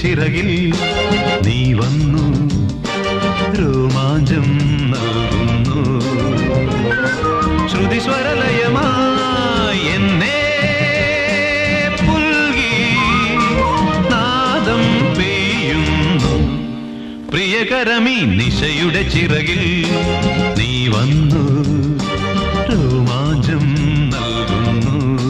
ചിറകിൽ നീ വന്നു രോമാഞ്ചം നൽകുന്നു ശ്രുതിസ്വരലയമായി എന്നെ പുൽകി നാദം പെയ്യുന്നു പ്രിയകരമീ നിശയുടെ ചിറകിൽ നീ വന്നു രോമാഞ്ചം നൽകുന്നു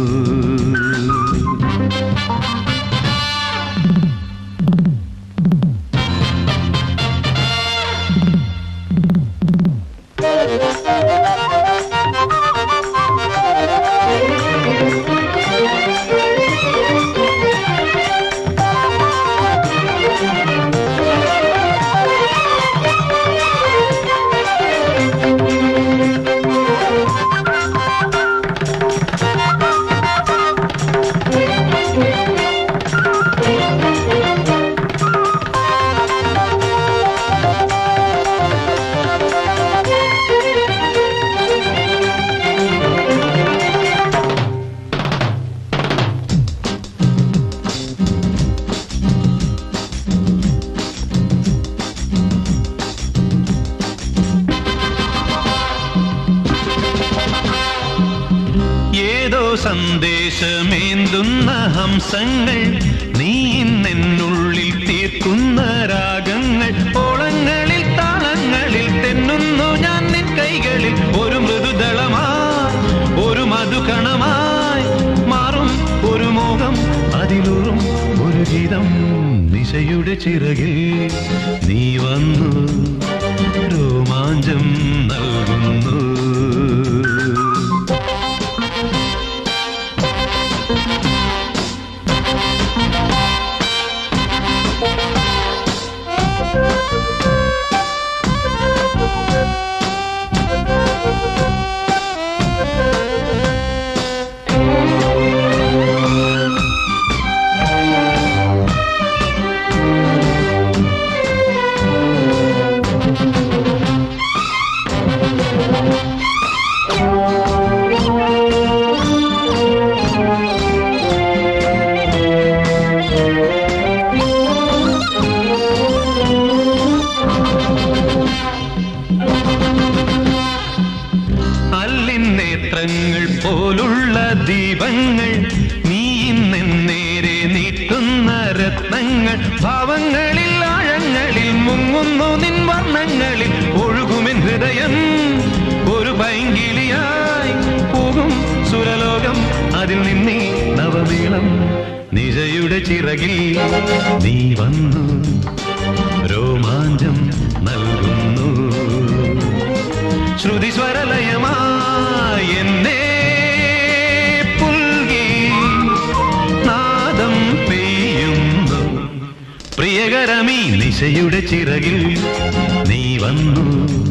ഏതോ സന്ദേശമേന്തുന്ന ഹംസങ്ങൾ നീ ഇന്നെന്നുള്ളിൽ തീർക്കുന്ന രാഗങ്ങൾ ഓളങ്ങളിൽ താളങ്ങളിൽ തെന്നുന്നു ഞാൻ നിൻ കൈകളിൽ ഒരു മൃദുദളമായി ഒരു മധുകണമായി മാറും ഒരു മോഹം അതിലൂറും ഒരു ഗീതം നിശയുടെ ചിറകിൽ നീ വന്നു രോമാഞ്ചം നൽകുന്നു അല്ലിൻ നേത്രങ്ങൾ പോലുള്ള ദീപങ്ങൾ നീ ഇന്നെന്നേരെ നീട്ടുന്ന രത്നങ്ങൾ ഭാവങ്ങളിൽ ആഴങ്ങളിൽ മുങ്ങുന്നു നിൻ വർണ്ണങ്ങളിൽ ഒഴുകുമെൻ ഹൃദയം ഒരു പൈങ്കിളിയായി പോകും സുരലോകം അതിൽ നിന്നീ നവമീളം നിജയുടെ ചിറകിൽ നീ വന്നു രോമാഞ്ചം നൽകുന്നു ശ്രുതിസ്വരലയമായി എന്നെ പുൽകി നാദം പെയ്യുന്നു പ്രിയകരമീ നിശയുടെ ചിറകിൽ നീ വന്നു